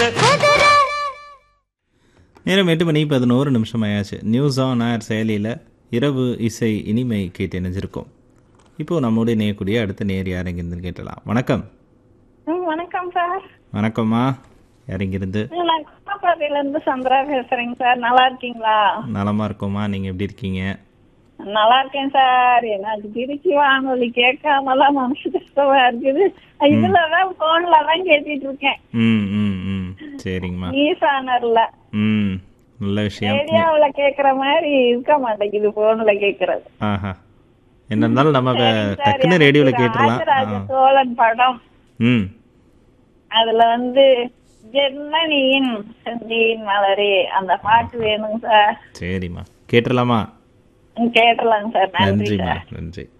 நேரம் எட்டு மணி பதினோரு நிமிஷம் ஆயாச்சு நியூஸ் ஆன் ஏர் செயலியில் இரவு இசை இனிமை கேட்டு இணைஞ்சிருக்கோம் இப்போது நம்மோடு இணையக்கூடிய அடுத்த நேர் யாரெங்கிருந்து கேட்டலாம் வணக்கம் ம், வணக்கம் சார் வணக்கம்மா யாரெங்கிருந்து நான் குமாபாதையில இருந்து சந்திரா பேசுறேங்க சார் நல்லா இருக்கீங்களா நலமா இருக்கோமா நீங்கள் எப்படி இருக்கீங்க நல்லா இருக்கேன் சார் எனக்கு திருச்சி வானொலி கேட்காமலாம் மனசு கஷ்டமா இருக்குது இதுலதான் போன்ல தான் கேட்டுட்டு இருக்கேன் ம் ம் ம் சரிங்கம்மா ஈசானர்ல ம் நல்ல விஷயம் ரேடியோவுல கேக்குற மாதிரி இருக்க மாட்டேங்குது போன்ல கேக்குறது ஆஹா என்ன இருந்தாலும் நம்ம சார், டக்குன்னு எனக்கு ரேடியோவில் கேட்டுடலாம் ராஜராஜ ஆ. சோழன் படம் ம் அதுல வந்து ஜெர்மனியின் செந்தியின் மலரே அந்த பாட்டு வேணுங்க சார் சரிம்மா கேட்டுடலாமா கேட்டலாங்க சார் நன்றி நன்றிம்மா சார் நன்றி